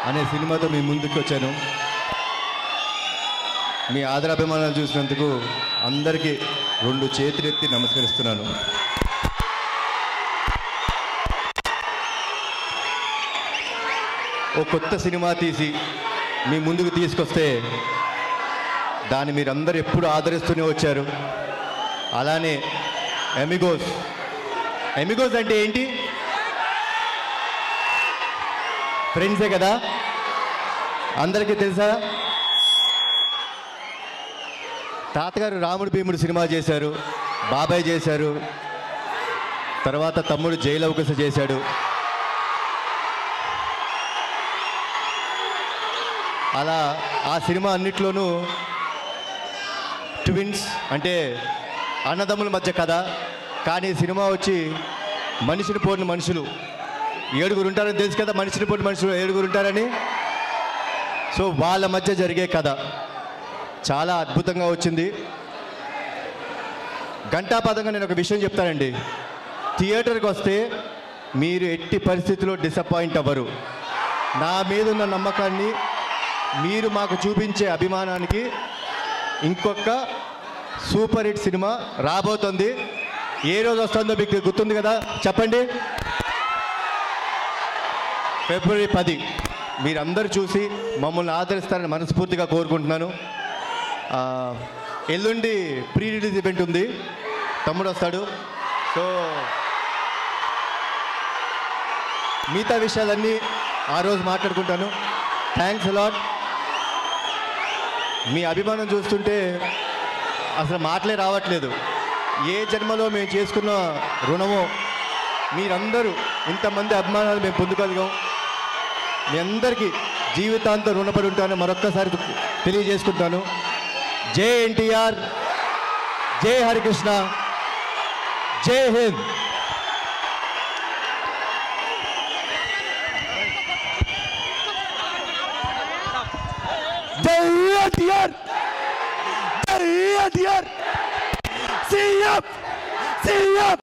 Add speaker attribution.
Speaker 1: అనే సినిమాతో మీ ముందుకు వచ్చాను మీ ఆదరాభిమానాలు చూసినందుకు అందరికీ రెండు చేతులెత్తి నమస్కరిస్తున్నాను ఓ కొత్త సినిమా తీసి మీ ముందుకు తీసుకొస్తే దాన్ని మీరందరూ ఎప్పుడు ఆదరిస్తూనే వచ్చారు అలానే ఎమిగోస్ ఎమిగోస్ అంటే ఏంటి ఫ్రెండ్సే కదా అందరికీ తెలుసా తాతగారు రాముడు భీముడు సినిమా చేశారు బాబాయ్ చేశారు తర్వాత తమ్ముడు జైలవకస చేశాడు అలా ఆ సినిమా అన్నిట్లోనూ ట్విన్స్ అంటే అన్నదమ్ముల మధ్య కథ కానీ సినిమా వచ్చి మనిషిని పోడిన మనుషులు ఏడుగురు ఉంటారని తెలుసు కదా మనిషిని పోడిన మనుషులు ఏడుగురు ఉంటారని సో వాళ్ళ మధ్య జరిగే కథ చాలా అద్భుతంగా వచ్చింది ఘంటాపదంగా నేను ఒక విషయం చెప్తానండి థియేటర్కి వస్తే మీరు ఎట్టి పరిస్థితిలో డిసప్పాయింట్ అవ్వరు నా మీద ఉన్న నమ్మకాన్ని మీరు మాకు చూపించే అభిమానానికి ఇంకొక సూపర్ హిట్ సినిమా రాబోతుంది ఏ రోజు వస్తుందో మీకు గుర్తుంది కదా చెప్పండి ఫిబ్రవరి పది మీరందరూ చూసి మమ్మల్ని ఆదరిస్తారని మనస్ఫూర్తిగా కోరుకుంటున్నాను ఆ, ఎల్లుండి ప్రీ రిలీజ్ ఈవెంట్ ఉంది తమ్ముడు వస్తాడు సో మిగతా విషయాలన్నీ ఆ రోజు మాట్లాడుకుంటాను థ్యాంక్స్ అలాట్ మీ అభిమానం చూస్తుంటే అసలు మాటలే రావట్లేదు ఏ జన్మలో మేము చేసుకున్న రుణమో మీరందరూ ఇంతమంది అభిమానాలు మేము పొందుకోగలిగాం మీ అందరికీ జీవితాంతం రుణపడి ఉంటానని మరొక్కసారి తెలియజేసుకుంటాను జై ఎన్టీఆర్ జై హరికృష్ణ జై హింద్
Speaker 2: జై ఎన్టీఆర్ జై ఎన్టీఆర్ సీఎం సీఎం